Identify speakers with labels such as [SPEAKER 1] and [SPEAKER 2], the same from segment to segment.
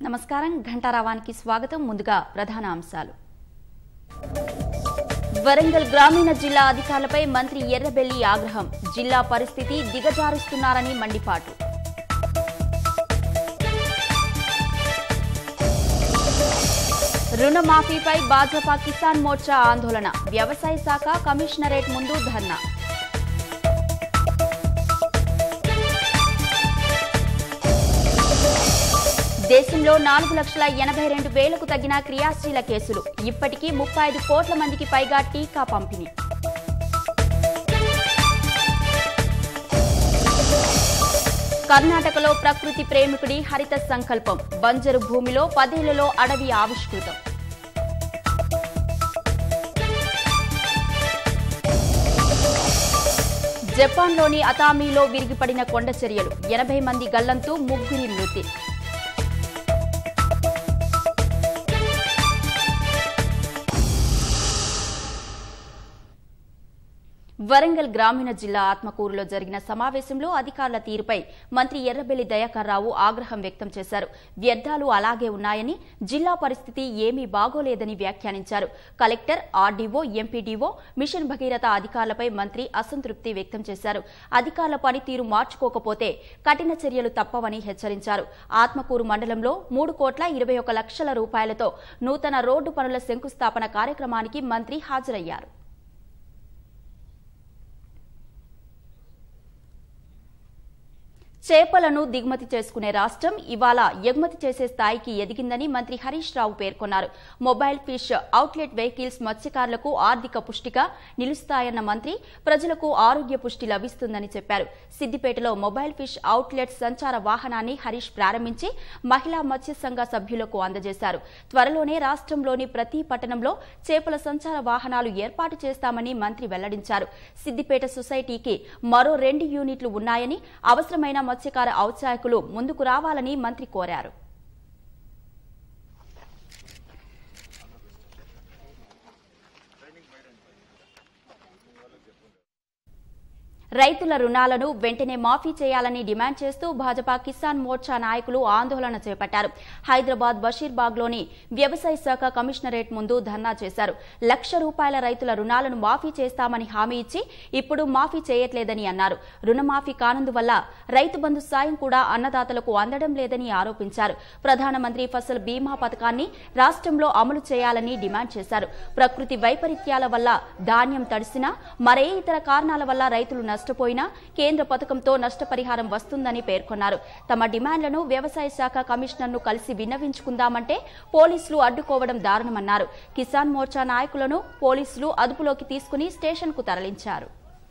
[SPEAKER 1] నమస్కారం ఘంటారావానికి స్వాగతం ముందుగా ప్రధాన అంశాలు వరంగల్ గ్రామీణ జిల్లా అధికారులపై మంత్రి ఎర్రబెల్లి ఆగ్రహం జిల్లా పరిస్థితి దిగజారుస్తున్నారని మండిపాటు రుణమాఫీపై భాజపా కిసాన్ మోర్చా ఆందోళన వ్యవసాయ శాఖ కమిషనరేట్ ముందు ధర్నా దేశంలో నాలుగు లక్షల ఎనభై రెండు వేలకు తగ్గిన క్రియాశీల కేసులు ఇప్పటికీ ముప్పై ఐదు కోట్ల మందికి పైగా టీకా పంపిణీ కర్ణాటకలో ప్రకృతి ప్రేమికుడి హరిత సంకల్పం బంజరు భూమిలో పదేళ్లలో అడవి ఆవిష్కృతం జపాన్లోని అతామీలో విరిగిపడిన కొండ చర్యలు ఎనభై మంది గల్లంతు ముగ్గురి మృతి వరంగల్ గ్రామీణ జిల్లా ఆత్మకూరులో జరిగిన సమావేశంలో అధికారుల తీరుపై మంత్రి ఎర్రబెల్లి దయాకర్ రావు ఆగ్రహం వ్యక్తం చేశారు వ్యర్థాలు అలాగే ఉన్నాయని జిల్లా పరిస్థితి ఏమీ బాగోలేదని వ్యాఖ్యానించారు collector RDO MPDO mission Bhagiratha అధికారులపై మంత్రి అసంతృప్తి వ్యక్తం చేశారు అధికారుల పనితీరు మార్చుకోకపోతే కఠిన చర్యలు తప్పవని హెచ్చరించారు ఆత్మకూరు మండలంలో మూడు కోట్ల ఇరవై ఒక లక్షల రూపాయలతో నూతన రోడ్డు పనుల శంకుస్థాపన కార్యక్రమానికి మంత్రి హాజరయ్యారు చేపలను దిగుమతి చేసుకునే రాష్ట్రం ఇవాళ ఎగుమతి చేసే స్థాయికి ఎదిగిందని మంత్రి హరీష్ రావు పేర్కొన్నారు మొబైల్ ఫిష్ అవుట్లెట్ వెహికల్స్ మత్స్యకారులకు ఆర్థిక పుష్టిగా నిలుస్తాయన్న మంత్రి ప్రజలకు ఆరోగ్య పుష్టి లభిస్తుందని చెప్పారు సిద్దిపేటలో మొబైల్ ఫిష్ అవుట్లెట్ సంచార వాహనాన్ని హరీష్ ప్రారంభించి మహిళా మత్స్య సంఘ సభ్యులకు అందజేశారు త్వరలోనే రాష్ట్రంలోని ప్రతి పట్టణంలో చేపల సంచార వాహనాలు ఏర్పాటు చేస్తామని మంత్రి వెల్లడించారు సిద్దిపేట సొసైటీకి మరో రెండు యూనిట్లు ఉన్నాయని అవసరమైన మత్స్యకార ఔత్సాహికులు ముందుకు రావాలని మంత్రి కోరారు రైతుల రుణాలను వెంటనే మాఫీ చేయాలని డిమాండ్ చేస్తూ భాజపా కిసాన్ మోర్చా నాయకులు ఆందోళన చేపట్టారు హైదరాబాద్ బషీర్బాగ్లోని వ్యవసాయ శాఖ కమిషనరేట్ ముందు ధర్నా చేశారు లక్ష రూపాయల రైతుల రుణాలను మాఫీ చేస్తామని హామీ ఇచ్చి ఇప్పుడు మాఫీ చేయట్లేదని అన్నారు రుణమాఫీ కానందువల్ల రైతు బంధు సాయం కూడా అన్నదాతలకు అందడం లేదని ఆరోపించారు ప్రధానమంత్రి ఫసల్ బీమా పథకాన్ని రాష్ట్రంలో అమలు చేయాలని డిమాండ్ చేశారు ప్రకృతి వైపరీత్యాల వల్ల ధాన్యం తడిసినా మరే ఇతర కారణాల వల్ల రైతులు నష్టపోయినా కేంద్ర పథకంతో నష్టపరిహారం వస్తుందని పేర్కొన్నారు తమ డిమాండ్లను వ్యవసాయ శాఖ కమిషనర్ను కలిసి విన్నవించుకుందామంటే పోలీసులు అడ్డుకోవడం దారుణమన్నారు కిసాన్ మోర్చా నాయకులను పోలీసులు అదుపులోకి తీసుకుని స్టేషన్కు తరలించారు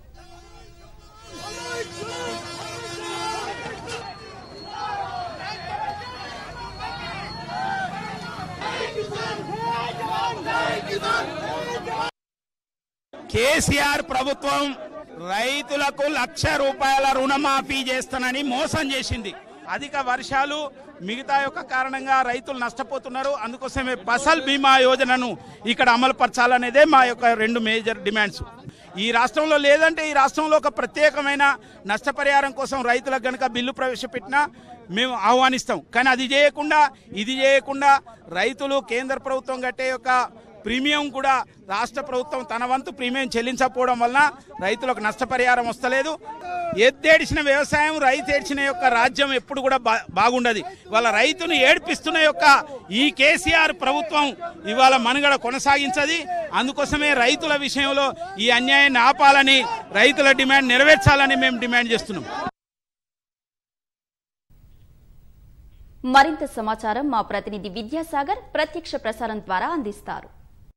[SPEAKER 2] కేసీఆర్ ప్రభుత్వం రైతులకు లక్ష రూపాయల రుణమాఫీ చేస్తానని మోసం చేసింది అధిక వర్షాలు మిగతా యొక్క కారణంగా రైతులు నష్టపోతున్నారు అందుకోసమే ఫసల్ బీమా యోజనను ఇక్కడ అమలు పరచాలనేదే మా యొక్క రెండు మేజర్ డిమాండ్స్ ఈ రాష్ట్రంలో లేదంటే ఈ రాష్ట్రంలో ఒక ప్రత్యేకమైన నష్టపరిహారం కోసం రైతులకు గనుక బిల్లు ప్రవేశపెట్టినా మేము ఆహ్వానిస్తాం కానీ అది చేయకుండా ఇది చేయకుండా రైతులు కేంద్ర ప్రభుత్వం కట్టే యొక్క ప్రీమియం కూడా రాష్ట్ర ప్రభుత్వం తన వంతు ప్రీమియం చెల్లించకపోవడం వలన రైతులకు నష్టపరిహారం వస్తలేదు ఎత్తేడిచిన వ్యవసాయం రైతు ఏడ్చిన యొక్క రాజ్యం ఎప్పుడు కూడా బా బాగుండదు ఇవాళ రైతును ఏడ్పిస్తున్న యొక్క ఈ కేసీఆర్ ప్రభుత్వం ఇవాళ మనుగడ కొనసాగించది అందుకోసమే రైతుల విషయంలో ఈ అన్యాయాన్ని ఆపాలని రైతుల డిమాండ్ నెరవేర్చాలని మేము డిమాండ్ చేస్తున్నాం
[SPEAKER 1] మరింత సమాచారం మా ప్రతినిధి విద్యాసాగర్ ప్రత్యక్ష ప్రసారం ద్వారా అందిస్తారు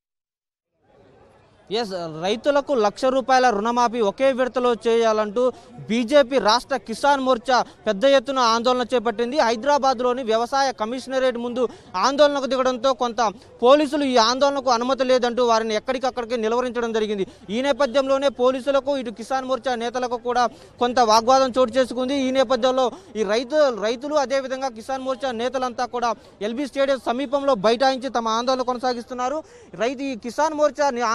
[SPEAKER 3] ఎస్ రైతులకు లక్ష రూపాయల రుణమాఫీ ఒకే విడతలో చేయాలంటూ బీజేపీ రాష్ట్ర కిసాన్ మోర్చా పెద్ద ఎత్తున ఆందోళన చేపట్టింది హైదరాబాద్లోని వ్యవసాయ కమిషనరేట్ ముందు ఆందోళనకు దిగడంతో కొంత పోలీసులు ఈ ఆందోళనకు అనుమతి లేదంటూ వారిని ఎక్కడికక్కడికి నిలువరించడం జరిగింది ఈ నేపథ్యంలోనే పోలీసులకు ఇటు కిసాన్ మోర్చా నేతలకు కూడా కొంత వాగ్వాదం చోటు చేసుకుంది ఈ నేపథ్యంలో ఈ రైతు రైతులు అదేవిధంగా కిసాన్ మోర్చా నేతలంతా కూడా ఎల్బీ స్టేడియం సమీపంలో బైఠాయించి తమ ఆందోళన కొనసాగిస్తున్నారు రైతు ఈ కిసాన్ మోర్చా ని- ఆందోళనకు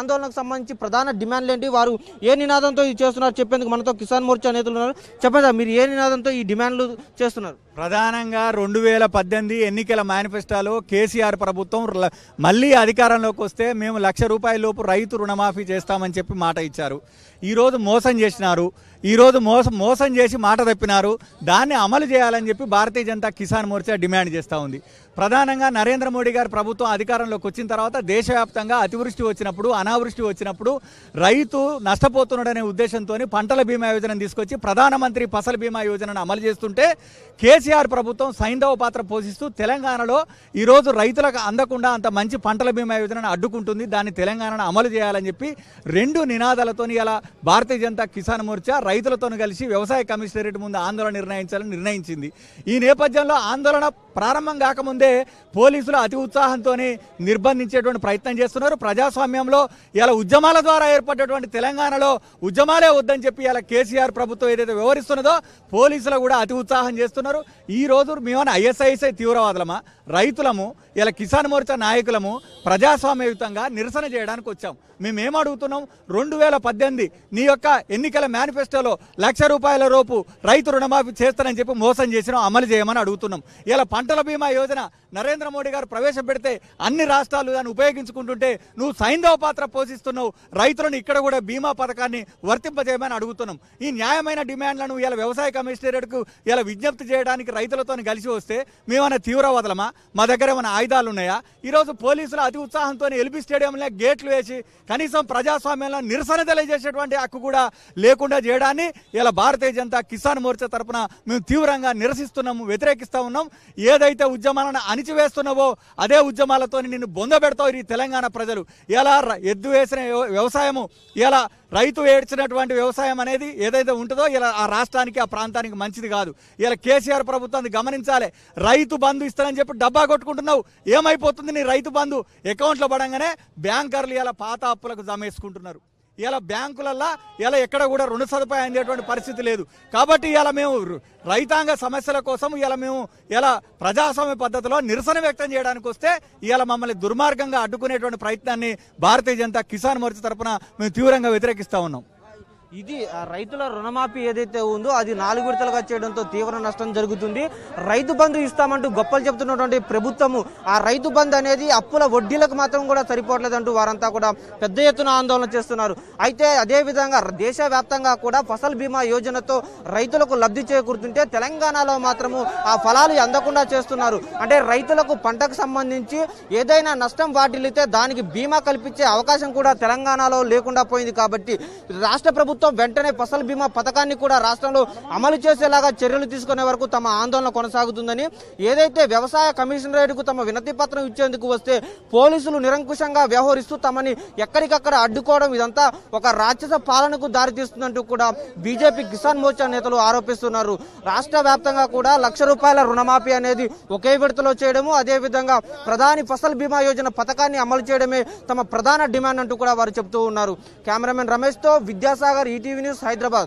[SPEAKER 3] సంబంధించి ప్రధాన డిమాండ్లు ఏంటి వారు ఏ నినాదంతో ఇది చేస్తున్నారు చెప్పేందుకు మనతో కిసాన్ మోర్చా నేతలు ఉన్నారు చెప్పండి సార్, మీరు ఏ నినాదంతో ఈ డిమాండ్లు చేస్తున్నారు
[SPEAKER 4] ప్రధానంగా రెండు వేల పద్దెనిమిది ఎన్నికల మేనిఫెస్టోలో కేసీఆర్ ప్రభుత్వం ల- మళ్ళీ అధికారంలోకి వస్తే మేము లక్ష రూపాయల లోపు రైతు రుణమాఫీ చేస్తామని చెప్పి మాట ఇచ్చారు ఈరోజు మోసం చేసినారు ఈరోజు మోసం మోసం చేసి మాట తప్పినారు దాన్ని అమలు చేయాలని చెప్పి భారతీయ జనతా కిసాన్ మోర్చా డిమాండ్ చేస్తూ ఉంది ప్రధానంగా నరేంద్ర మోడీ గారి ప్రభుత్వం అధికారంలోకి వచ్చిన తర్వాత దేశవ్యాప్తంగా అతివృష్టి వచ్చినప్పుడు అనావృష్టి వచ్చినప్పుడు రైతు నష్టపోతున్నాడనే ఉద్దేశంతో పంటల బీమా యోజనను తీసుకొచ్చి ప్రధానమంత్రి ఫసల్ బీమా యోజనను అమలు చేస్తుంటే కేసీఆర్ ప్రభుత్వం సైంధవ పాత్ర పోషిస్తూ తెలంగాణలో ఈరోజు రైతులకు అందకుండా అంత మంచి పంటల బీమా యోజనను అడ్డుకుంటుంది దాన్ని తెలంగాణను అమలు చేయాలని చెప్పి రెండు నినాదాలతో ఇలా భారతీయ జనతా కిసాన్ మోర్చా రైతులతో కలిసి వ్యవసాయ కమిషనరేట్ ముందు ఆందోళన నిర్ణయించాలని నిర్ణయించింది ఈ నేపథ్యంలో ఆందోళన ప్రారంభం కాకముందే పోలీసులు అతి ఉత్సాహంతో నిర్బంధించేటువంటి ప్రయత్నం చేస్తున్నారు ప్రజాస్వామ్యంలో ఇలా ఉద్యమాల ద్వారా ఏర్పడ్డటువంటి తెలంగాణలో ఉద్యమాలే వద్దని చెప్పి ఇలా కేసీఆర్ ప్రభుత్వం ఏదైతే వ్యవహరిస్తున్నదో పోలీసులు కూడా అతి ఉత్సాహం చేస్తున్నారు ఈ రోజు మేమన్నా ఐఎస్ఐఎస్ఐ తీవ్రవాదులమా రైతులము ఇలా కిసాన్ మోర్చా నాయకులము ప్రజాస్వామ్యయుతంగా నిరసన చేయడానికి వచ్చాం మేము ఏం అడుగుతున్నాం రెండు వేల పద్దెనిమిది నీ యొక్క ఎన్నికల మేనిఫెస్టోలో లక్ష రూపాయల రూపు రైతు రుణమాఫీ చేస్తానని చెప్పి మోసం చేసినాం అమలు చేయమని అడుగుతున్నాం ఇలా పంటల బీమా యోజన నరేంద్ర మోడీ గారు ప్రవేశపెడితే అన్ని రాష్ట్రాలు దాన్ని ఉపయోగించుకుంటుంటే నువ్వు సైంధవ పాత్ర పోషిస్తున్నావు రైతులను ఇక్కడ కూడా బీమా పథకాన్ని వర్తింపజేయమని అడుగుతున్నాం ఈ న్యాయమైన డిమాండ్లను ఇలా వ్యవసాయ కమిషనరేట్కు ఇలా విజ్ఞప్తి చేయడానికి రైతులతో కలిసి వస్తే మేమన్నా తీవ్రవాదులమా మా దగ్గర ఏమైనా ఆయుధాలు ఉన్నాయా ఈరోజు పోలీసులు అతి ఉత్సాహంతో ఎల్బీ స్టేడియంలో గేట్లు వేసి కనీసం ప్రజాస్వామ్యంలో నిరసన తెలియజేసేటువంటి హక్కు కూడా లేకుండా చేయడాన్ని ఇలా భారతీయ జనతా కిసాన్ మోర్చా తరపున మేము తీవ్రంగా నిరసిస్తున్నాము వ్యతిరేకిస్తా ఉన్నాం ఏదైతే ఉద్యమాలను అణిచివేస్తున్నావో అదే ఉద్యమాలతో నిన్ను బొందబెడతావు ఈ తెలంగాణ ప్రజలు ఎలా ర- ఎద్దు వేసిన వ్యవ- వ్యవసాయము ఇలా రైతు ఏడ్చినటువంటి వ్యవసాయం అనేది ఏదైతే ఉంటుందో ఇలా ఆ రాష్ట్రానికి ఆ ప్రాంతానికి మంచిది కాదు ఇలా కేసీఆర్ ప్రభుత్వాన్ని గమనించాలి రైతు బంధు ఇస్తానని చెప్పి డబ్బా కొట్టుకుంటున్నావు ఏమైపోతుంది నీ రైతు బంధు అకౌంట్లో పడంగానే బ్యాంకర్లు ఇలా పాత అప్పులకు జమేసుకుంటున్నారు ఇలా బ్యాంకులల్లో ఇలా ఎక్కడ కూడా రుణ సదుపాయం అందేటువంటి పరిస్థితి లేదు కాబట్టి ఇలా మేము రు- రైతాంగ సమస్యల కోసం ఇలా మేము ఇలా ప్రజాస్వామ్య పద్ధతిలో నిరసన వ్యక్తం చేయడానికి వస్తే ఇలా మమ్మల్ని దుర్మార్గంగా అడ్డుకునేటువంటి ప్రయత్నాన్ని భారతీయ జనతా కిసాన్ మోర్చా తరపున మేము తీవ్రంగా వ్యతిరేకిస్తా ఉన్నాం
[SPEAKER 3] ఇది ఆ రైతుల రుణమాఫీ ఏదైతే ఉందో అది నాలుగు విడతలుగా చేయడంతో తీవ్ర నష్టం జరుగుతుంది రైతు బంధు ఇస్తామంటూ గొప్పలు చెప్తున్నటువంటి ప్రభుత్వము ఆ రైతు బంధు అనేది అప్పుల వడ్డీలకు మాత్రం కూడా సరిపోవట్లేదంటూ వారంతా కూడా పెద్ద ఎత్తున ఆందోళన చేస్తున్నారు అయితే అదే విధంగా దేశవ్యాప్తంగా కూడా ఫసల్ బీమా యోజనతో రైతులకు లబ్ధి చేకూరుతుంటే తెలంగాణలో మాత్రము ఆ ఫలాలు అందకుండా చేస్తున్నారు అంటే రైతులకు పంటకు సంబంధించి ఏదైనా నష్టం వాటిల్లితే దానికి బీమా కల్పించే అవకాశం కూడా తెలంగాణలో లేకుండా పోయింది కాబట్టి రాష్ట్ర ప్రభుత్వం వెంటనే ఫసల్ బీమా పథకాన్ని కూడా రాష్ట్రంలో అమలు చేసేలాగా చర్యలు తీసుకునే వరకు తమ ఆందోళన కొనసాగుతుందని ఏదైతే వ్యవసాయ కమిషనరేట్కు తమ వినతి పత్రం ఇచ్చేందుకు వస్తే పోలీసులు నిరంకుశంగా వ్యవహరిస్తూ తమని ఎక్కడికక్కడ అడ్డుకోవడం ఇదంతా ఒక రాక్షస పాలనకు దారితీస్తుందంటూ కూడా బీజేపీ కిసాన్ మోర్చా నేతలు ఆరోపిస్తున్నారు రాష్ట్ర వ్యాప్తంగా కూడా లక్ష రూపాయల రుణమాఫీ అనేది ఒకే విడతలో చేయడము అదే విధంగా ప్రధాని ఫసల్ బీమా యోజన పథకాన్ని అమలు చేయడమే తమ ప్రధాన డిమాండ్ అంటూ కూడా వారు చెబుతూ ఉన్నారు కెమెరామెన్ రమేష్ తో విద్యాసాగర్ ఈటీవీ న్యూస్ హైదరాబాద్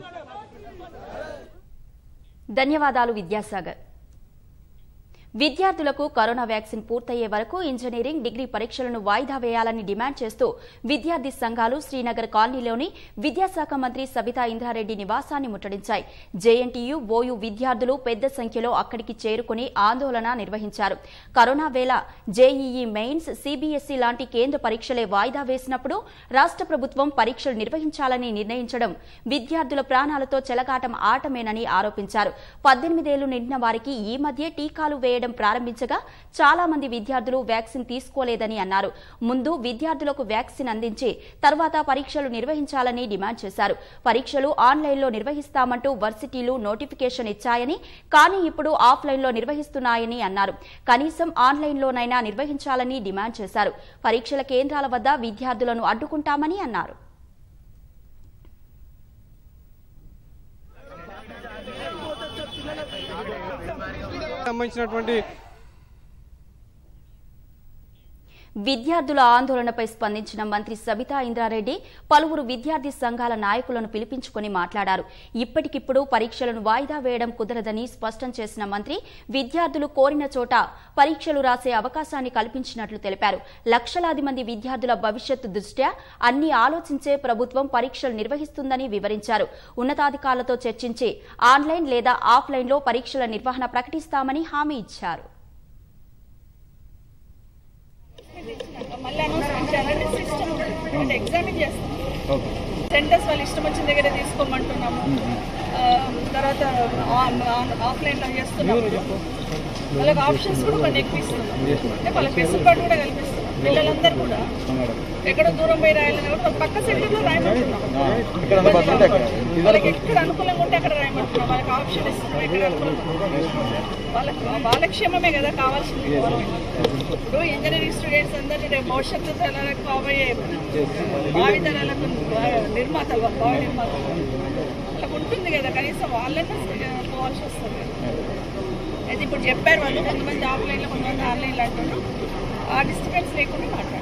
[SPEAKER 1] ధన్యవాదాలు విద్యాసాగర్ విద్యార్థులకు కరోనా వ్యాక్సిన్ పూర్తయ్యే వరకు ఇంజనీరింగ్ డిగ్రీ పరీక్షలను వాయిదా వేయాలని డిమాండ్ చేస్తూ విద్యార్థి సంఘాలు శ్రీనగర్ కాలనీలోని విద్యాశాఖ మంత్రి సబితా ఇంద్రారెడ్డి నివాసాన్ని ముట్టడించాయి జేఎన్టీయూ ఓయూ విద్యార్థులు పెద్ద సంఖ్యలో అక్కడికి చేరుకుని ఆందోళన నిర్వహించారు కరోనా వేళ జేఈఈ మెయిన్స్ సీబీఎస్ఈ లాంటి కేంద్ర పరీక్షలే వాయిదా వేసినప్పుడు రాష్ట్ర ప్రభుత్వం పరీక్షలు నిర్వహించాలని నిర్ణయించడం విద్యార్థుల ప్రాణాలతో చెలగాటం ఆటమేనని ఆరోపించారు పద్దెనిమిదేళ్లు నిండిన వారికి ఈ మధ్య టీకాలు వేయడం ప్రారంభించగా చాలా మంది విద్యార్థులు వ్యాక్సిన్ తీసుకోలేదని అన్నారు ముందు విద్యార్థులకు వ్యాక్సిన్ అందించి తర్వాత పరీక్షలు నిర్వహించాలని డిమాండ్ చేశారు పరీక్షలు ఆన్లైన్లో నిర్వహిస్తామంటూ వర్సిటీలు నోటిఫికేషన్ ఇచ్చాయని కానీ ఇప్పుడు ఆఫ్లైన్లో నిర్వహిస్తున్నాయని అన్నారు కనీసం ఆన్లైన్లోనైనా నిర్వహించాలని డిమాండ్ చేశారు పరీక్షల కేంద్రాల వద్ద విద్యార్థులను అడ్డుకుంటామని అన్నారు
[SPEAKER 5] సంబంధించినటువంటి
[SPEAKER 1] విద్యార్థుల ఆందోళనపై స్పందించిన మంత్రి సబితా ఇంద్రారెడ్డి పలువురు విద్యార్థి సంఘాల నాయకులను పిలిపించుకుని మాట్లాడారు ఇప్పటికిప్పుడు పరీక్షలను వాయిదా వేయడం కుదరదని స్పష్టం చేసిన మంత్రి విద్యార్థులు కోరిన చోట పరీక్షలు రాసే అవకాశాన్ని కల్పించినట్లు తెలిపారు లక్షలాది మంది విద్యార్థుల భవిష్యత్తు దృష్ట్యా అన్ని ఆలోచించే ప్రభుత్వం పరీక్షలు నిర్వహిస్తుందని వివరించారు ఉన్నతాధికారులతో చర్చించి ఆన్లైన్ లేదా ఆఫ్లైన్లో పరీక్షల నిర్వహణ ప్రకటిస్తామని హామీ ఇచ్చారు
[SPEAKER 5] మళ్ళీ అనౌన్స్మెంట్ చేయాలంటే సిస్టమ్ అంటే ఎగ్జామిన్ చేస్తాం సెంటర్స్ వాళ్ళు ఇష్టం వచ్చిన దగ్గర తీసుకోమంటున్నాము ఆ, తర్వాత ఆఫ్లైన్లో చేస్తున్నాము వాళ్ళకి ఆప్షన్స్ కూడా కొన్ని ఎక్కువ ఇస్తున్నాం అంటే వాళ్ళకి వెసులుబాటు కూడా కల్పిస్తున్నాం పిల్లలందరూ కూడా ఎక్కడో దూరం పోయి రాయాలని కూడా పక్క సెంటర్లో రాయమంటున్నాం వాళ్ళకి ఎక్కడ అనుకూలంగా ఉంటే అక్కడ రాయమంటున్నాం వాళ్ళకి ఆప్షన్ ఇస్తున్నాం ఎక్కడ అనుకూలంగా ఉంటే. వాళ్ళకి వాళ్ళ క్షేమమే కదా కావాల్సింది ఇప్పుడు ఇంజనీరింగ్ స్టూడెంట్స్ అందరినీ రేపు భవిష్యత్తు తరాలకు కాబోయే భావి తరాలకు నిర్మాత భావి నిర్మాత అలా ఉంటుంది కదా కనీసం వాళ్ళన్నా పోవాల్సి వస్తుంది కదా. అయితే ఇప్పుడు చెప్పారు వాళ్ళు కొంతమంది ఆఫ్లైన్లో కొంతమంది ఆన్లైన్లో అంటున్నారు ఆ డిస్టర్బెన్స్ లేకుండా మాట్లాడారు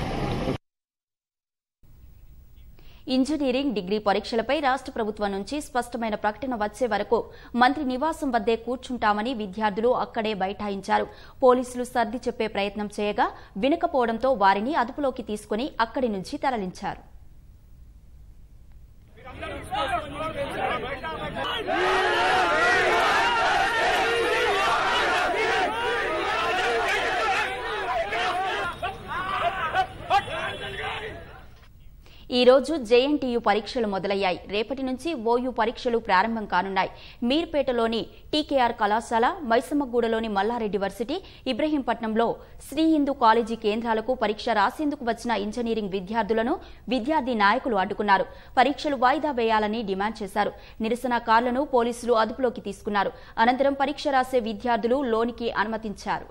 [SPEAKER 1] ఇంజనీరింగ్ డిగ్రీ పరీక్షలపై రాష్ట్ర ప్రభుత్వం నుంచి స్పష్టమైన ప్రకటన వచ్చే వరకు మంత్రి నివాసం వద్దే కూర్చుంటామని విద్యార్థులు అక్కడే బైఠాయించారు పోలీసులు సర్ది చెప్పే ప్రయత్నం చేయగా వినకపోవడంతో వారిని అదుపులోకి తీసుకుని అక్కడి నుంచి తరలించారు ఈ రోజు జేఎన్టీయూ పరీక్షలు మొదలయ్యాయి రేపటి నుంచి ఓయూ పరీక్షలు ప్రారంభం కానున్నాయి మీర్పేటలోని టీకేఆర్ కళాశాల మైసమ్మగూడలోని మల్లారెడ్డి వర్సిటీ ఇబ్రహీంపట్నంలో శ్రీ హిందూ కాలేజీ కేంద్రాలకు పరీక్ష రాసేందుకు వచ్చిన ఇంజనీరింగ్ విద్యార్థులను విద్యార్థి నాయకులు అడ్డుకున్నారు పరీక్షలు వాయిదా వేయాలని డిమాండ్ చేశారు నిరసనకారులను పోలీసులు అదుపులోకి తీసుకున్నారు అనంతరం పరీక్ష రాసే విద్యార్థులు లోనికి అనుమతించారు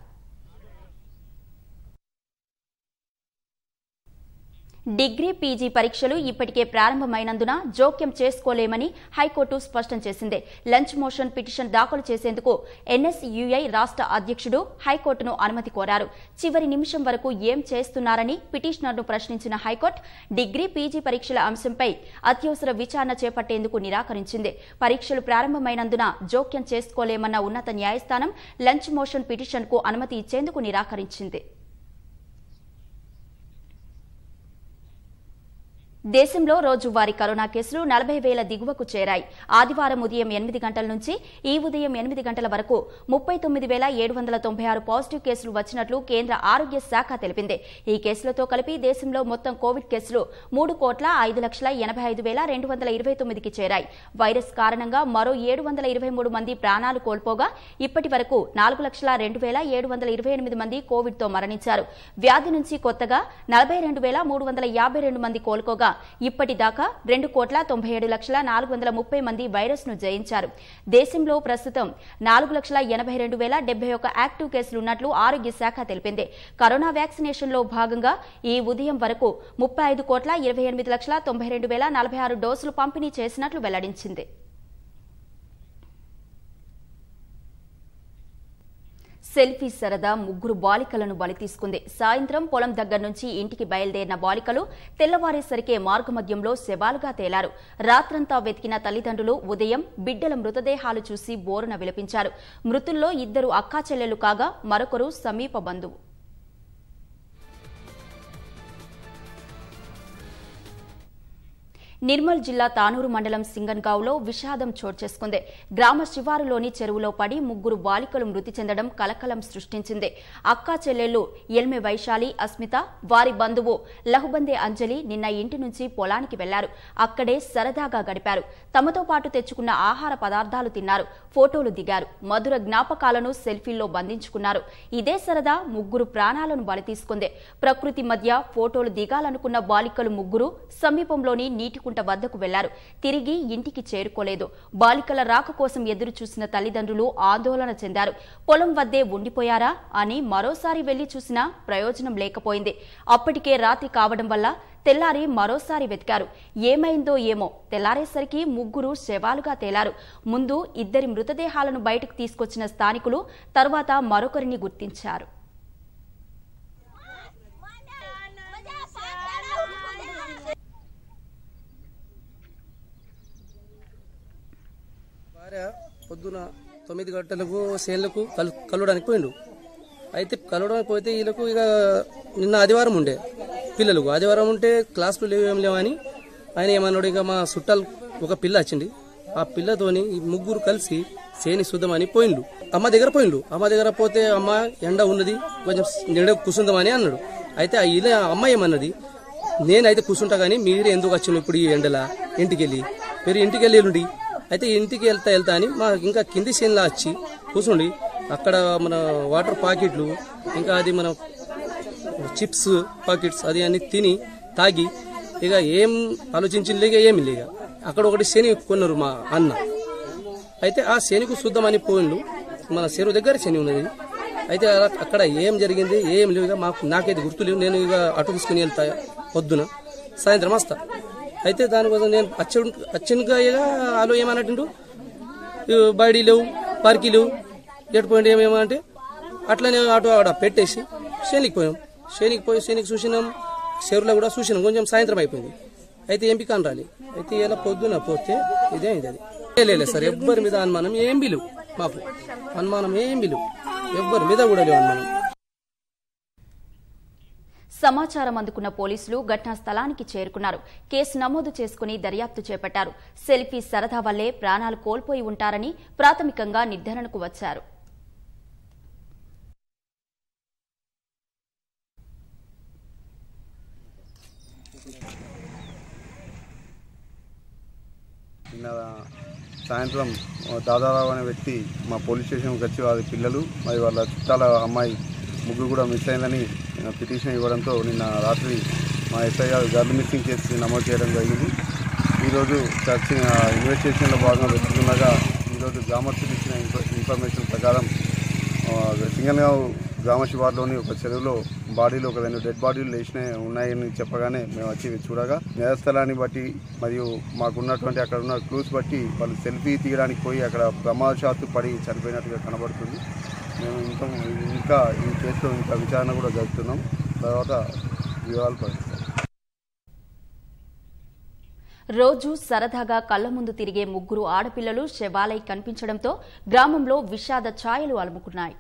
[SPEAKER 1] డిగ్రీ పీజీ పరీక్షలు ఇప్పటికే ప్రారంభమైనందున జోక్యం చేసుకోలేమని హైకోర్టు స్పష్టం చేసింది లంచ్ మోషన్ పిటిషన్ దాఖలు చేసేందుకు ఎన్ఎస్యుఐ రాష్ట్ర అధ్యక్షుడు హైకోర్టును అనుమతి కోరారు చివరి నిమిషం వరకు ఏం చేస్తున్నారని పిటిషనర్ను ప్రశ్నించిన హైకోర్టు డిగ్రీ పీజీ పరీక్షల అంశంపై అత్యవసర విచారణ చేపట్టేందుకు నిరాకరించింది పరీక్షలు ప్రారంభమైనందున జోక్యం చేసుకోలేమన్న ఉన్నత న్యాయస్థానం లంచ్ మోషన్ పిటిషన్కు అనుమతి ఇచ్చేందుకు నిరాకరించింది దేశంలో రోజువారీ కరోనా కేసులు నలభై వేల దిగువకు చేరాయి ఆదివారం ఉదయం ఎనిమిది గంటల నుంచి ఈ ఉదయం ఎనిమిది గంటల వరకు ముప్పై తొమ్మిది వేల ఏడు వందల తొంభై ఆరు పాజిటివ్ కేసులు వచ్చినట్లు కేంద్ర ఆరోగ్య శాఖ తెలిపింది ఈ కేసులతో కలిపి దేశంలో మొత్తం కోవిడ్ కేసులు మూడు కోట్ల ఐదు లక్షల ఎనభై ఐదు వేల రెండు వందల ఇరవై తొమ్మిదికి చేరాయి వైరస్ కారణంగా మరో ఏడు వందల ఇరవై మూడు మంది ప్రాణాలు కోల్పోగా ఇప్పటి వరకు నాలుగు లక్షల రెండు వేల ఏడు వందల ఇరవై ఎనిమిది మంది కోవిడ్తో మరణించారు వ్యాధి నుంచి కొత్తగా నలభై రెండు వేల మూడు వందల యాభై రెండు మంది కోలుకోగా ఇప్పటిదాకా రెండు కోట్ల తొంభై ఏడు లక్షల నాలుగు వందల ముప్పై మంది వైరస్ ను జయించారు దేశంలో ప్రస్తుతం నాలుగు లక్షల ఎనభై రెండు వేల డెబ్బై ఒక యాక్టివ్ కేసులు ఉన్నట్లు ఆరోగ్య శాఖ తెలిపింది కరోనా వ్యాక్సినేషన్ లో భాగంగా ఈ ఉదయం వరకు ముప్పై ఐదు కోట్ల ఇరవై ఎనిమిది లక్షల తొంభై రెండు వేల నలభై ఆరు డోసులు పంపిణీ చేసినట్లు వెల్లడించింది సెల్ఫీ సరదా ముగ్గురు బాలికలను బలి తీసుకుంది సాయంత్రం పొలం దగ్గర నుంచి ఇంటికి బయలుదేరిన బాలికలు తెల్లవారేసరికే మార్గమధ్యంలో శవాలుగా తేలారు రాత్రంతా వెతికిన తల్లిదండ్రులు ఉదయం బిడ్డల మృతదేహాలు చూసి బోరున విలపించారు మృతుల్లో ఇద్దరు అక్కా చెల్లెలు కాగా మరొకరు సమీప బంధువు నిర్మల్ జిల్లా తానూరు మండలం సింగన్గావ్లో విషాదం చోటు చేసుకుంది గ్రామ శివారులోని చెరువులో పడి ముగ్గురు బాలికలు మృతి చెందడం కలకలం సృష్టించింది అక్కా చెల్లెళ్లు ఎల్మె వైశాలి అస్మిత వారి బంధువు లహుబందే అంజలి నిన్న ఇంటి నుంచి పొలానికి వెళ్లారు అక్కడే సరదాగా గడిపారు తమతో పాటు తెచ్చుకున్న ఆహార పదార్థాలు తిన్నారు ఫోటోలు దిగారు మధుర జ్ఞాపకాలను సెల్ఫీల్లో బంధించుకున్నారు ఇదే సరదా ముగ్గురు ప్రాణాలను బలి తీసుకుంది ప్రకృతి మధ్య ఫోటోలు దిగాలనుకున్న బాలికలు ముగ్గురు సమీపంలోని నీటికుంట వద్దకు వెళ్లారు తిరిగి ఇంటికి చేరుకోలేదు బాలికల రాక కోసం ఎదురు చూసిన తల్లిదండ్రులు ఆందోళన చెందారు పొలం వద్దే ఉండిపోయారా అని మరోసారి వెళ్లి చూసినా ప్రయోజనం లేకపోయింది అప్పటికే రాత్రి కావడం వల్ల తెల్లారి మరోసారి వెతికారు ఏమైందో ఏమో తెల్లారేసరికి ముగ్గురు శవాలుగా తేలారు ముందు ఇద్దరి మృతదేహాలను బయటకు తీసుకొచ్చిన స్థానికులు తరువాత మరొకరిని గుర్తించారు
[SPEAKER 6] భార్య పొద్దున తొమ్మిది గంటలకు సేన్లకు కలు కలవడానికి పోయిండు అయితే కలవడానికి పోతే వీళ్ళకు ఇక నిన్న ఆదివారం ఉండే పిల్లలకు ఆదివారం ఉంటే క్లాసులు లేవు ఏం లేవని ఆయన ఏమన్నాడు ఇక మా చుట్టాలు ఒక పిల్ల వచ్చింది ఆ పిల్లతోని ఈ ముగ్గురు కలిసి సేని శుద్ధమని పోయిండు అమ్మ దగ్గర పోయిండు అమ్మ దగ్గర పోతే అమ్మ ఎండ ఉన్నది కొంచెం నిండ కూసుందామని అన్నాడు అయితే ఆ ఇలా అమ్మ ఏమన్నది నేనైతే కూర్చుంటా కానీ మీరు ఎందుకు వచ్చిన ఇప్పుడు ఈ ఎండల ఇంటికి వెళ్ళి మీరు ఇంటికి వెళ్ళి ఉండి అయితే ఇంటికి వెళ్తా వెళ్తా అని మా ఇంకా కింది సీన్లా వచ్చి కూర్చుండి అక్కడ మన వాటర్ పాకెట్లు ఇంకా అది మన చిప్స్ పాకెట్స్ అది అన్ని తిని తాగి ఇక ఏం ఆలోచించింది ఇక ఏమి లేక అక్కడ ఒకటి శని కొన్నారు మా అన్న అయితే ఆ శనికి చూద్దామని పోయిండు మన చెరువు దగ్గర శని ఉన్నది అయితే అలా- అక్కడ ఏం జరిగింది ఏం లేవు ఇక మాకు నాకైతే గుర్తు లేవు నేను ఇక అటు తీసుకుని వెళ్తా పొద్దున సాయంత్రం వస్తా అయితే దానికోసం నేను అచ్చు అచ్చినగా ఇక వాళ్ళు ఏమన్నట్టు బయడి లేవు పార్కి లేవు ఎటు పోయింది ఏమేమంటే అట్లనే అటు ఆడ పెట్టేసి శనికి పోయాం శనికి పోయి శనికి చూసినాం చెరువులో కూడా చూసినాం కొంచెం సాయంత్రం అయిపోయింది అయితే ఎంపిక రాలి అయితే ఇలా పొద్దున పోతే ఇదే అయింది అది ఏ లేదు సార్ ఎవ్వరి మీద అనుమానం ఏం బిలు మాకు అనుమానం ఏం బిలు ఎవ్వరి మీద కూడా లేవు అనుమానం
[SPEAKER 1] సమాచారం అందుకున్న పోలీసులు ఘటనా స్థలానికి చేరుకున్నారు కేసు నమోదు చేసుకుని దర్యాప్తు చేపట్టారు సెల్ఫీ సరదా వల్లే ప్రాణాలు కోల్పోయి ఉంటారని ప్రాథమికంగా నిర్ధారణకు వచ్చారు
[SPEAKER 7] నిన్న సాయంత్రం దాదారావు అనే వ్యక్తి మా పోలీస్ స్టేషన్కి వచ్చి వారి పిల్లలు మరి వాళ్ళ చుట్టాల అమ్మాయి ముగ్గురు కూడా మిస్ అయిందని పిటిషన్ ఇవ్వడంతో నిన్న రాత్రి మా ఎస్ఐ గారు గర్ల్ మిస్సింగ్ కేసు నమోదు చేయడం జరిగింది ఈరోజు చర్చ ఇన్వెస్టిగేషన్లో భాగంగా వెతుకుతుండగా ఈరోజు గ్రామస్తులు ఇచ్చిన ఇన్ఫ- ఇన్ఫర్మేషన్ ప్రకారం ఆ, సింగల్గావ్ గ్రామ శివార్లోని ఒక చెరువులో బాడీలు ఒక రెండు డెడ్ బాడీలు లేచినాయి ఉన్నాయని చెప్పగానే మేము వచ్చి చూడగా నేరస్థలాన్ని బట్టి మరియు మాకున్నటువంటి అక్కడ ఉన్న క్లూస్ బట్టి వాళ్ళు సెల్ఫీ తీయడానికి పోయి అక్కడ ప్రమాదశాత్తు పడి చనిపోయినట్టుగా కనబడుతుంది మేము ఇంకా ఇంకా ఈ కేసులో ఇంకా విచారణ కూడా జరుపుతున్నాం తర్వాత వివరాలు పరిస్తాం
[SPEAKER 1] రోజు సరదాగా కళ్ల ముందు తిరిగే ముగ్గురు ఆడపిల్లలు శవాలై కనిపించడంతో గ్రామంలో విషాద ఛాయలు అలుముకున్నాయి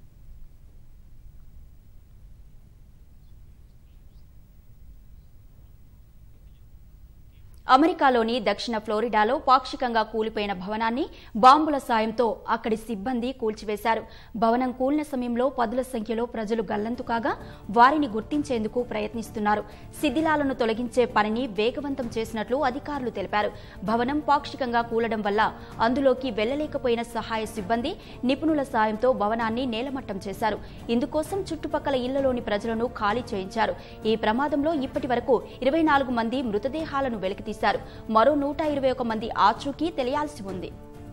[SPEAKER 1] అమెరికాలోని దక్షిణ ఫ్లోరిడాలో పాక్షికంగా కూలిపోయిన భవనాన్ని బాంబుల సాయంతో అక్కడి సిబ్బంది కూల్చివేశారు భవనం కూలిన సమయంలో పదుల సంఖ్యలో ప్రజలు గల్లంతు కాగా వారిని గుర్తించేందుకు ప్రయత్నిస్తున్నారు శిథిలాలను తొలగించే పనిని వేగవంతం చేసినట్లు అధికారులు తెలిపారు భవనం పాక్షికంగా కూలడం వల్ల అందులోకి వెళ్లలేకపోయిన సహాయ సిబ్బంది నిపుణుల సాయంతో భవనాన్ని నేలమట్టం చేశారు ఇందుకోసం చుట్టుపక్కల ఇళ్లలోని ప్రజలను ఖాళీ చేయించారు ఈ ప్రమాదంలో ఇప్పటి వరకు ఇరవై నాలుగు మంది మృతదేహాలను వెలికితీశారు మరో నూట ఇరవై ఒక మంది ఆచూకీ తెలియాల్సి ఉంది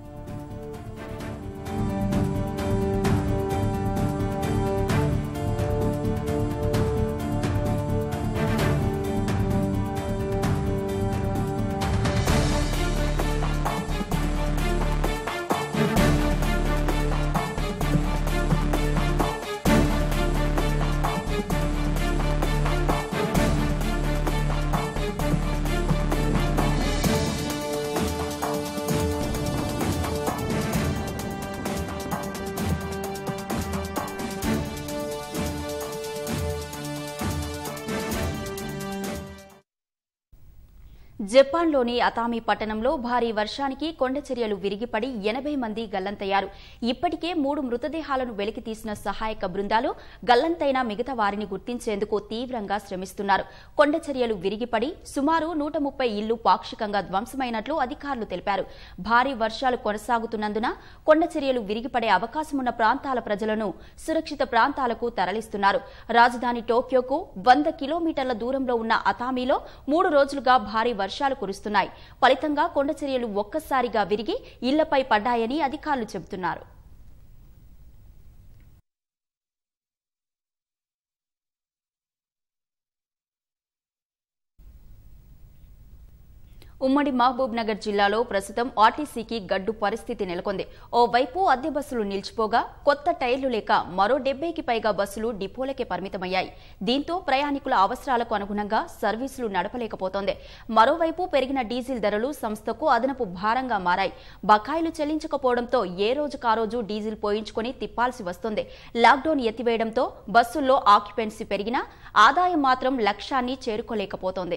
[SPEAKER 1] జపాన్లోని అతామి పట్టణంలో భారీ వర్షానికి కొండచర్యలు విరిగిపడి ఎనభై మంది గల్లంతయ్యారు ఇప్పటికే మూడు మృతదేహాలను వెలికి తీసిన సహాయక బృందాలు గల్లంతైన మిగతా వారిని గుర్తించేందుకు తీవ్రంగా శ్రమిస్తున్నారు కొండచర్యలు విరిగిపడి సుమారు నూట ముప్పై ఇళ్లు పాక్షికంగా ధ్వంసమైనట్లు అధికారులు తెలిపారు భారీ వర్షాలు కొనసాగుతున్నందున కొండచర్యలు విరిగిపడే అవకాశమున్న ప్రాంతాల ప్రజలను సురక్షిత ప్రాంతాలకు తరలిస్తున్నారు రాజధాని టోక్యోకు వంద కిలోమీటర్ల దూరంలో ఉన్న అతామీలో మూడు రోజులుగా భారీ వర్షాలు కురుస్తున్నాయి ఫలితంగా కొండచర్యలు ఒక్కసారిగా విరిగి ఇళ్లపై పడ్డాయని అధికారులు చెబుతున్నారు ఉమ్మడి మహబూబ్ నగర్ జిల్లాలో ప్రస్తుతం ఆర్టీసీకి గడ్డు పరిస్థితి నెలకొంది ఓవైపు అద్దె బస్సులు నిలిచిపోగా కొత్త టైర్లు లేక మరో డెబ్బైకి పైగా బస్సులు డిపోలకే పరిమితమయ్యాయి దీంతో ప్రయాణికుల అవసరాలకు అనుగుణంగా సర్వీసులు నడపలేకపోతోంది మరోవైపు పెరిగిన డీజిల్ ధరలు సంస్థకు అదనపు భారంగా మారాయి బకాయిలు చెల్లించకపోవడంతో ఏ రోజుకా రోజు డీజిల్ పోయించుకొని తిప్పాల్సి వస్తుంది లాక్డౌన్ ఎత్తివేయడంతో బస్సుల్లో ఆక్యుపెన్సీ పెరిగినా ఆదాయం మాత్రం లక్ష్యాన్ని చేరుకోలేకపోతోంది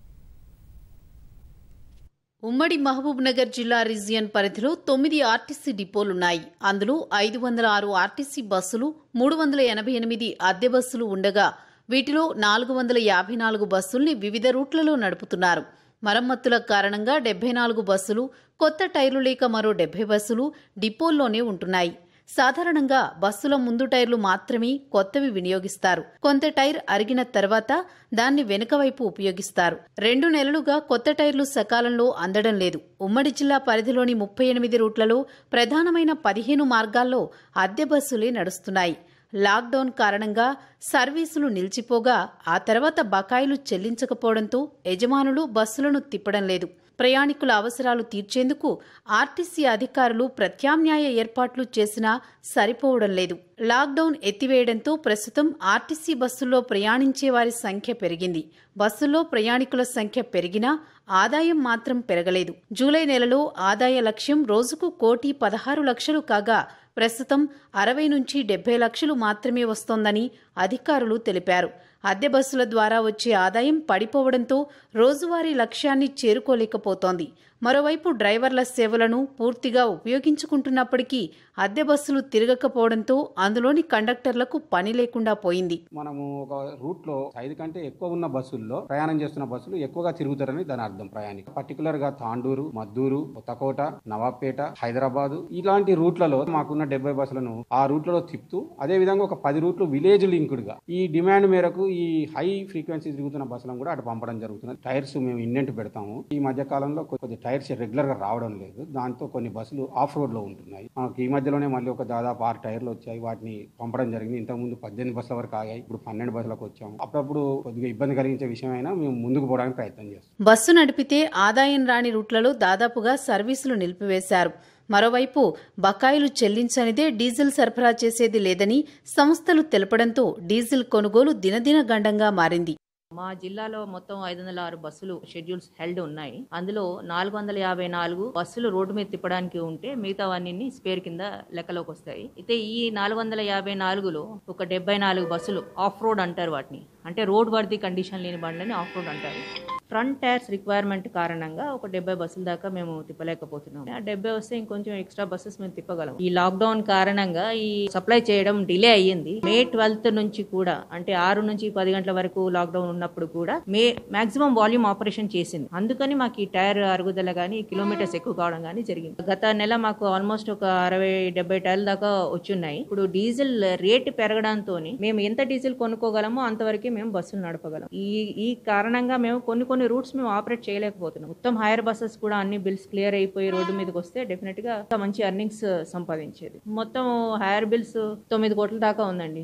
[SPEAKER 8] ఉమ్మడి మహబూబ్ నగర్ జిల్లా రీజియన్ పరిధిలో తొమ్మిది ఆర్టీసీ డిపోలున్నాయి అందులో ఐదు వందల ఆరు ఆర్టీసీ బస్సులు మూడు వందల ఎనభై ఎనిమిది అద్దె బస్సులు ఉండగా వీటిలో నాలుగు వందల యాభై నాలుగు బస్సుల్ని వివిధ రూట్లలో నడుపుతున్నారు మరమ్మతుల కారణంగా డెబ్బై నాలుగు బస్సులు కొత్త టైర్లు లేక మరో డెబ్బై బస్సులు డిపోల్లోనే ఉంటున్నాయి సాధారణంగా బస్సుల ముందు టైర్లు మాత్రమే కొత్తవి వినియోగిస్తారు కొంత టైర్ అరిగిన తర్వాత దాన్ని వెనుక వైపు ఉపయోగిస్తారు రెండు నెలలుగా కొత్త టైర్లు సకాలంలో అందడం లేదు ఉమ్మడి జిల్లా పరిధిలోని ముప్పై ఎనిమిది రూట్లలో ప్రధానమైన పదిహేను మార్గాల్లో అద్దె బస్సులే నడుస్తున్నాయి లాక్డౌన్ కారణంగా సర్వీసులు నిలిచిపోగా ఆ తర్వాత బకాయిలు చెల్లించకపోవడంతో యజమానులు బస్సులను తిప్పడం లేదు ప్రయాణికుల అవసరాలు తీర్చేందుకు ఆర్టీసీ అధికారులు ప్రత్యామ్నాయ ఏర్పాట్లు చేసినా సరిపోవడం లేదు లాక్డౌన్ ఎత్తివేయడంతో ప్రస్తుతం ఆర్టీసీ బస్సుల్లో ప్రయాణించే వారి సంఖ్య పెరిగింది బస్సుల్లో ప్రయాణికుల సంఖ్య పెరిగినా ఆదాయం మాత్రం పెరగలేదు జూలై నెలలో ఆదాయ లక్ష్యం రోజుకు కోటి పదహారు లక్షలు కాగా ప్రస్తుతం అరవై నుంచి డెబ్బై లక్షలు మాత్రమే వస్తోందని అధికారులు తెలిపారు అద్దె బస్సుల ద్వారా వచ్చే ఆదాయం పడిపోవడంతో రోజువారీ లక్ష్యాన్ని చేరుకోలేకపోతోంది మరోవైపు డ్రైవర్ల సేవలను పూర్తిగా ఉపయోగించుకుంటున్నప్పటికీ అద్దె బస్సులు తిరగకపోవడంతో అందులోని కండక్టర్లకు పని లేకుండా పోయింది
[SPEAKER 9] మనము ఒక రూట్ లో ఐదు కంటే ఎక్కువ ఉన్న బస్సుల్లో ప్రయాణం చేస్తున్న బస్సులు ఎక్కువగా తిరుగుతారని దాని అర్థం ప్రయాణిక పర్టికులర్ గా తాండూరు మద్దూరు కొత్తకోట నవాబ్పేట హైదరాబాద్ ఇలాంటి రూట్లలో మాకున్న డెబ్బై బస్సులను ఆ రూట్లలో తిప్పుతూ అదే విధంగా ఒక పది రూట్లు విలేజ్ లింక్డ్ గా ఈ డిమాండ్ మేరకు ఈ హై ఫ్రీక్వెన్సీ తిరుగుతున్న బస్సులను కూడా అటు పంపడం జరుగుతుంది టైర్స్ మేము ఇండెంట్ పెడతాము ఈ మధ్య కాలంలో కొద్ది టైర్స్ రెగ్యులర్ గా రావడం లేదు దాంతో కొన్ని బస్సులు ఆఫ్ రోడ్ లో ఉంటున్నాయి మనకి ఈ మధ్యలోనే మళ్ళీ ఒక దాదాపు ఆరు టైర్లు వచ్చాయి వాటిని పంపడం జరిగింది ఇంతకుముందు పద్దెనిమిది బస్సుల వరకు ఆగాయి ఇప్పుడు పన్నెండు బస్సులకు వచ్చాము అప్పుడప్పుడు కొద్దిగా ఇబ్బంది కలిగించే విషయమైనా మేము ముందుకు పోవడానికి ప్రయత్నం చేస్తాం
[SPEAKER 8] బస్సు నడిపితే ఆదాయం రాని రూట్లలో దాదాపుగా సర్వీసులు నిలిపివేశారు మరోవైపు బకాయిలు చెల్లించనిదే డీజిల్ సరఫరా చేసేది లేదని సంస్థలు తెలపడంతో డీజిల్ కొనుగోలు దినదిన గండంగా మారింది
[SPEAKER 10] మా జిల్లాలో మొత్తం ఐదు వందల ఆరు బస్సులు షెడ్యూల్స్ హెల్డ్ ఉన్నాయి అందులో నాలుగు వందల యాభై నాలుగు బస్సులు రోడ్డు మీద తిప్పడానికి ఉంటే మిగతావన్నీ స్పేర్ కింద లెక్కలోకి వస్తాయి అయితే ఈ నాలుగు వందల యాభై నాలుగులో ఒక డెబ్బై నాలుగు బస్సులు ఆఫ్ రోడ్ అంటారు వాటిని అంటే రోడ్ వర్ది కండిషన్ లేని బండ్లని ఆఫ్ రోడ్ అంటారు ఫ్రంట్ టైర్స్ రిక్వైర్మెంట్ కారణంగా ఒక డెబ్బై బస్సుల దాకా మేము తిప్పలేకపోతున్నాం ఆ డెబ్బై వస్తే ఇంకొంచెం ఎక్స్ట్రా బస్సెస్ మేము తిప్పగలం ఈ లాక్డౌన్ కారణంగా ఈ సప్లై చేయడం డిలే అయ్యింది మే ట్వెల్త్ నుంచి కూడా అంటే ఆరు నుంచి పది గంటల వరకు లాక్డౌన్ ఉన్నప్పుడు కూడా మే మాక్సిమం వాల్యూమ్ ఆపరేషన్ చేసింది అందుకని మాకు ఈ టైర్ అరుగుదల కానీ కిలోమీటర్స్ ఎక్కువ కావడం కానీ జరిగింది గత నెల మాకు ఆల్మోస్ట్ ఒక అరవై డెబ్బై టైర్ల దాకా వచ్చున్నాయి ఇప్పుడు డీజిల్ రేటు పెరగడంతో మేము ఎంత డీజిల్ కొనుక్కోగలమో అంతవరకే మేము బస్సులు నడపగలం ఈ ఈ కారణంగా మేము కొన్ని కొన్ని రూట్స్ మేము ఆపరేట్ చేయలేకపోతున్నాం మొత్తం హైయర్ బస్సెస్ కూడా అన్ని బిల్స్ క్లియర్ అయిపోయి రోడ్డు మీదకి వస్తే డెఫినెట్ గా మంచి ఎర్నింగ్స్ సంపాదించేది మొత్తం హైయర్ బిల్స్ తొమ్మిది కోట్ల దాకా ఉందండి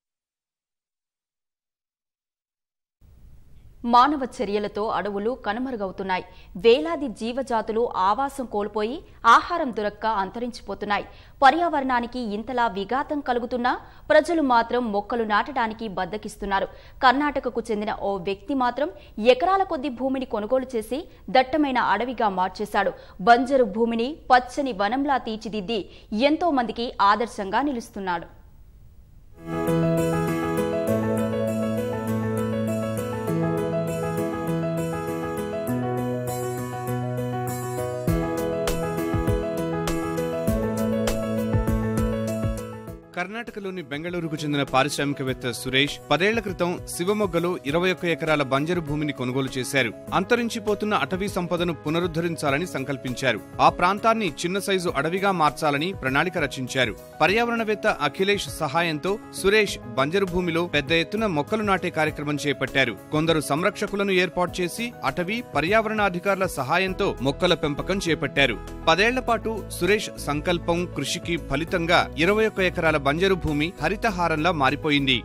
[SPEAKER 1] మానవ చర్యలతో అడవులు కనుమరుగవుతున్నాయి వేలాది జీవజాతులు ఆవాసం కోల్పోయి ఆహారం దొరక్క అంతరించిపోతున్నాయి పర్యావరణానికి ఇంతలా విఘాతం కలుగుతున్నా ప్రజలు మాత్రం మొక్కలు నాటడానికి బద్దకిస్తున్నారు కర్ణాటకకు చెందిన ఓ వ్యక్తి మాత్రం ఎకరాల కొద్ది భూమిని కొనుగోలు చేసి దట్టమైన అడవిగా మార్చేశాడు బంజరు భూమిని పచ్చని వనంలా తీర్చిదిద్ది ఎంతో మందికి ఆదర్శంగా నిలుస్తున్నాడు
[SPEAKER 11] కర్ణాటకలోని బెంగళూరుకు చెందిన పారిశ్రామికవేత్త సురేష్ పదేళ్ల క్రితం శివమొగ్గలో ఇరవై ఒక్క ఎకరాల బంజరు భూమిని కొనుగోలు చేశారు అంతరించిపోతున్న అటవీ సంపదను పునరుద్ధరించాలని సంకల్పించారు ఆ ప్రాంతాన్ని చిన్న సైజు అడవిగా మార్చాలని ప్రణాళిక రచించారు పర్యావరణవేత్త అఖిలేష్ సహాయంతో సురేష్ బంజరు భూమిలో పెద్ద ఎత్తున మొక్కలు నాటే కార్యక్రమం చేపట్టారు కొందరు సంరక్షకులను ఏర్పాటు చేసి అటవీ పర్యావరణ అధికారుల సహాయంతో మొక్కల పెంపకం చేపట్టారు పదేళ్ల పాటు సురేష్ సంకల్పం కృషికి ఫలితంగా ఇరవై ఒక్క ఎకరాల బంజరు భూమి హరితహారంలా మారిపోయింది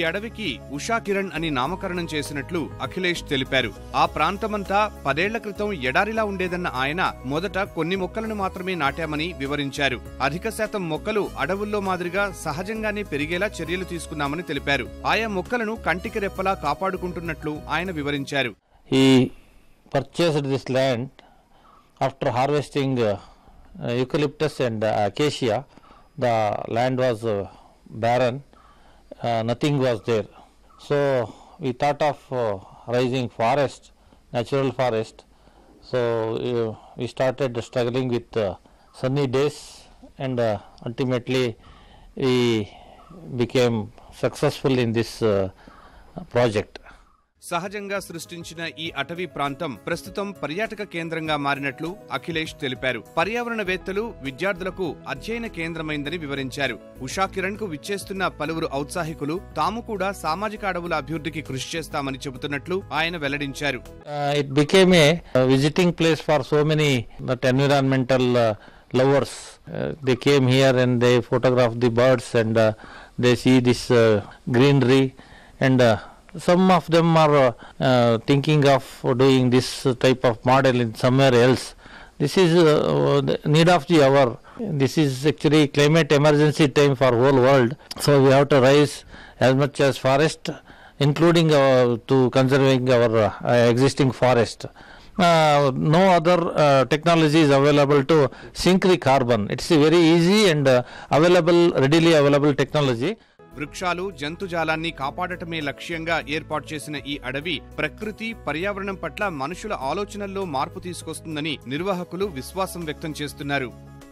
[SPEAKER 11] అడవికి ఉషా కిరణ్ అని నామకరణం చేసినట్లు అఖిలేష్ తెలిపారు ఆ ప్రాంతమంతా పదేళ్ల క్రితం ఎడారిలా ఉండేదన్న ఆయన మొదట కొన్ని మొక్కలను మాత్రమే నాటామని వివరించారు అధిక శాతం మొక్కలు అడవుల్లో మాదిరిగా సహజంగానే పెరిగేలా చర్యలు తీసుకున్నామని తెలిపారు ఆయా మొక్కలను కంటికి రెప్పలా కాపాడుకుంటున్నట్లు ఆయన వివరించారు
[SPEAKER 12] he purchased this land after harvesting uh, uh, eucalyptus and uh, acacia the land was uh, barren uh, nothing was there so we thought of uh, raising forest natural forest so uh, we started struggling with uh, sunny days and uh, ultimately we became successful in this uh, project
[SPEAKER 11] సహజంగా సృష్టించిన ఈ అటవీ ప్రాంతం ప్రస్తుతం పర్యాటక కేంద్రంగా మారినట్లు అఖిలేష్ తెలిపారు పర్యావరణవేత్తలు విద్యార్థులకు అధ్యయన కేంద్రమైందని వివరించారు ఉషా కిరణ్ కు విచ్చేస్తున్న పలువురు ఔత్సాహికులు తాము కూడా సామాజిక అడవుల అభివృద్ధికి కృషి చేస్తామని చెబుతున్నట్లు ఆయన వెల్లడించారు
[SPEAKER 12] Uh, it became a, uh visiting place for so many that environmental uh, lovers. Uh, they came here and they photograph the birds and uh, they see this uh, greenery and uh, some of them are uh, uh, thinking of doing this type of model in somewhere else. This is uh, the need of the hour. This is actually climate emergency time for whole world. So we have to rise as much as forest including uh, to conserving our uh, existing forest. Uh, no other uh, technology is available to sink the carbon. It's a very easy and uh, available, readily available technology.
[SPEAKER 11] వృక్షాలు జంతుజాలాన్ని కాపాడటమే లక్ష్యంగా ఏర్పాటు చేసిన ఈ అడవి ప్రకృతి పర్యావరణం పట్ల మనుషుల ఆలోచనల్లో మార్పు తీసుకొస్తుందని నిర్వాహకులు విశ్వాసం వ్యక్తం చేస్తున్నారు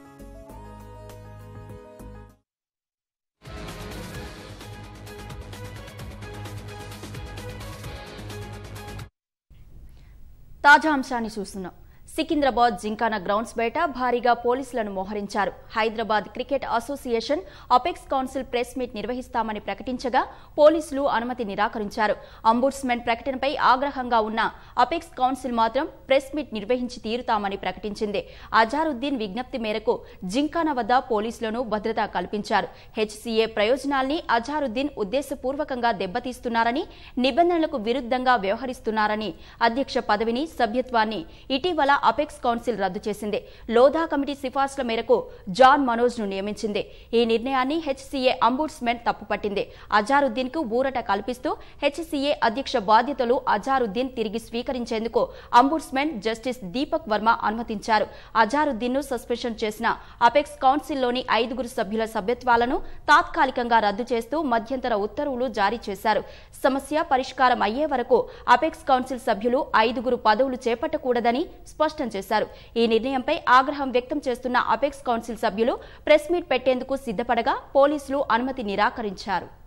[SPEAKER 1] తాజా అంశాన్ని చూస్తున్నాం సికింద్రాబాద్ జింకానా గ్రౌండ్స్ బయట భారీగా పోలీసులను మోహరించారు Hyderabad cricket association apex council press meet నిర్వహిస్తామని ప్రకటించగా పోలీసులు అనుమతి నిరాకరించారు అంబుడ్స్మెన్ ప్రకటనపై ఆగ్రహంగా ఉన్న అపెక్స్ కౌన్సిల్ మాత్రం ప్రెస్ మీట్ నిర్వహించి తీరుతామని ప్రకటించింది అజారుద్దీన్ విజ్ఞప్తి మేరకు జింకానా వద్ద పోలీసులను భద్రత కల్పించారు హెచ్సీఏ ప్రయోజనాల్ని అజారుద్దీన్ ఉద్దేశపూర్వకంగా దెబ్బతీస్తున్నారని నిబంధనలకు విరుద్ధంగా వ్యవహరిస్తున్నారని అధ్యక్ష పదవిని సభ్యత్వాన్ని ఇటీవల అపెక్స్ కౌన్సిల్ రద్దు చేసింది లోధా కమిటీ సిఫార్సుల మేరకు జాన్ మనోజ్ ను నియమించింది ఈ నిర్ణయాన్ని హెచ్సీఏ అంబుడ్స్మెన్ తప్పుపట్టింది అజారుద్దీన్ కు ఊరట కల్పిస్తూ హెచ్సీఏ అధ్యక్ష బాధ్యతలు అజారుద్దీన్ తిరిగి స్వీకరించేందుకు అంబుడ్స్మెన్ జస్టిస్ దీపక్ వర్మ అనుమతించారు అజారుద్దీన్ ను సస్పెన్షన్ చేసిన అపెక్స్ కౌన్సిల్లోని ఐదుగురు సభ్యుల సభ్యత్వాలను తాత్కాలికంగా రద్దు చేస్తూ మధ్యంతర ఉత్తర్వులు జారీ చేశారు సమస్య పరిష్కారం అయ్యే వరకు అపెక్స్ కౌన్సిల్ సభ్యులు ఐదుగురు పదవులు చేపట్టకూడదని స్పష్టం చేశారు ఈ నిర్ణయంపై ఆగ్రహం వ్యక్తం చేస్తున్న అపెక్స్ కౌన్సిల్ సభ్యులు ప్రెస్ మీట్ పెట్టేందుకు సిద్ధపడగా పోలీసులు అనుమతి నిరాకరించారు